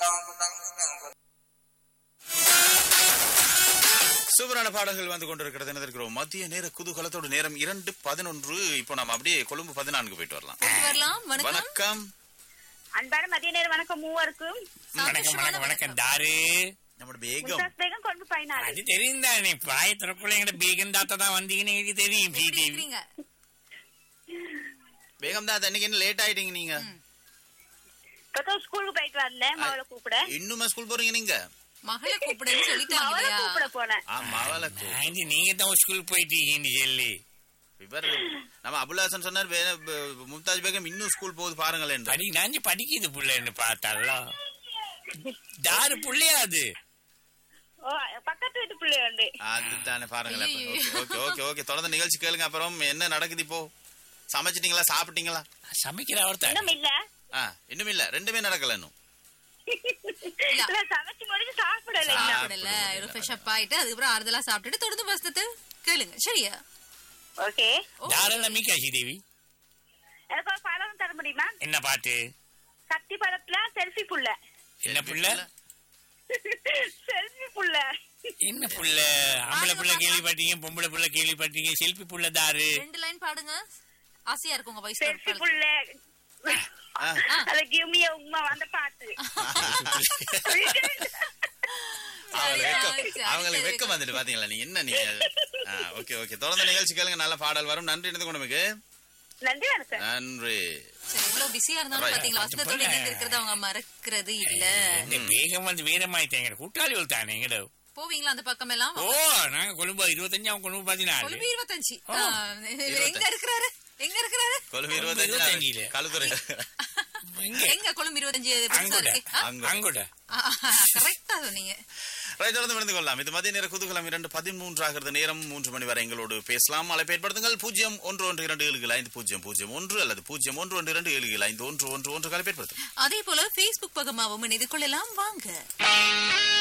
சூப்பரான பாடல்கள் வந்து கொண்டிருக்கிறது என்ன இருக்கிறோம் மத்திய நேர குதூகலத்தோட நேரம் இரண்டு பதினொன்று இப்போ நாம அப்படியே கொழும்பு பதினான்கு போயிட்டு வரலாம் போயிட்டு வரலாம் வணக்கம் வணக்கம் அன்பான மதிய நேர வணக்கம் மூவருக்கும் வணக்கம் வணக்கம் வணக்கம் தாரு நம்மளோட பேகம் மும்தாஸ் பேகம் கொண்டு பயனாளி அது தெரியும் தானே பாய திறக்குள்ள எங்கட பீகன் தாத்தா தான் வந்தீங்கன்னு எனக்கு தெரியும் எப்படி பிடிவி இருக்கிறீங்க பேகம் தான் அன்னைக்கு என்ன லேட் ஆயிட்டீங்க நீங்க இப்பதான் ஸ்கூலுக்கு போயிட்டு வரல மவளை கூப்பிட இன்னுமா ஸ்கூல் போறீங்க நீங்க மகளை கூப்பிடுன்னு சொல்லிட்டாங்க மவளை இல்லையா கூப்பிட போனேன் ஆ மவளை கூ- ஆண்டி நீங்க தான் ஸ்கூல் போயிட்டீங்கன்னு சொல்லி இவர் நம்ம அபுல்லாசன் சொன்னார் வே- ப- மும்தாஜ் பேகம் இன்னும் ஸ்கூல் போகுது பாருங்களேன் படி நாஞ்சு படிக்குது புள்ளன்னு பார்த்தாலாம் தாரு புள்ளையா அது ஓ பக்கத்து வீட்டு பிள்ளை உண்டு அதுதானே பாருங்களேன் ஐயையோ. ஓகே ஓகே ஓகே தொடர்ந்து நிகழ்ச்சி கேளுங்க அப்புறம் என்ன நடக்குது இப்போ சமைச்சிட்டீங்களா சாப்பிட்டீங்களா சமைக்கிற அவர் தான் இன்னும் இல்ல ஆ இன்னும் இல்ல ரெண்டுமே நடக்கல இன்னும் இல்ல சமைச்சு முடிஞ்சு சாப்பிடல இன்னும். சாப்பிடல ஒரு ஃப்ரெஷ் அப் ஆயிட்டு அதுக்கப்புறம் ஆறுதலா சாப்பிட்டுட்டு தொடர்ந்து வசனத்தை கேளுங்க சரியா ஓகே தாராள மீகாட்சி தேவி எனக்கு ஒரு பழம் தர முடியுமா என்ன பாட்டு கத்தி பழத்துல செல்ஃபி புள்ள என்ன புள்ள செல்ஃபி புள்ள என்ன புள்ள ஆம்பளை புள்ள கேள்விப்பட்டீங்க பொம்பளை புள்ள கேள்விப்பட்டீங்க செல்ஃபி புள்ள தாரு ரெண்டு லைன் பாடுங்க ஆசையா இருக்கு உங்க செல்ஃபி வயசு புள்ள ஆ. அத கிமிய உமா அந்த பாட்டு அவங்களுக்கு சரி, வெக்கம் சரி, அவங்களுக்கு சரி. வெக்கம் வந்துட்டு பாத்தீங்களா நீ என்ன நீங்க ஓகே ஓகே தொடர்ந்து நிகழ்ச்சி கேளுங்க நல்ல பாடல் வரும் நன்றி இணைந்து கொண்டு நன்றி வணக்கம் நன்றி சரி இவ்வளவு பிஸியா இருந்தாலும் Right. பாத்தீங்களா வசனத்தோட இணைந்து இருக்கிறது அவங்க மறக்கிறது இல்ல இந்த வேகம் வந்து வீரமாயிட்டேங்க கூட்டாளிகள் தானே எங்கட போவீங்களா அந்த பக்கம் எல்லாம் ஓ நாங்க கொழும்பு இருபத்தஞ்சு அவன் கொழும்பு பதினாலு கொழும்பு இருபத்தஞ்சு ஓ. ஆ, இவர் எங்க இருக்கிறாரு எங்க இருக்கிறாரு கொழும்பு இருபத்தஞ்சுல. இருபத்தஞ்சு கழுத்துறை எங்க எங்க கொழும்பு இருபத்தஞ்சு புதுசா அங்கோட இருக்கு ஆ? அங்க அங்கோட கரெக்டா சொன்னீங்க ரைட் தொடர்ந்து விழுந்து கொள்ளலாம் இது மதிய நேர குதூகலம் இரண்டு பதிமூன்று ஆகிறது நேரம் மூன்று மணி வரை எங்களோடு பேசலாம் அழைப்பு ஏற்படுத்துங்கள் பூஜ்ஜியம் ஒன்று ஒன்று இரண்டு ஏழு ஐந்து பூஜ்ஜியம் பூஜ்ஜியம் ஒன்று அல்லது பூஜ்ஜியம் ஒன்று ஒன்று இரண்டு ஏழு ஐந்து ஒன்று ஒன்று ஒன்று அழைப்பு ஏற்படுத்தும் அதே போல Facebook பக்கமாவும் இணைந்து கொள்ளலாம் வாங்க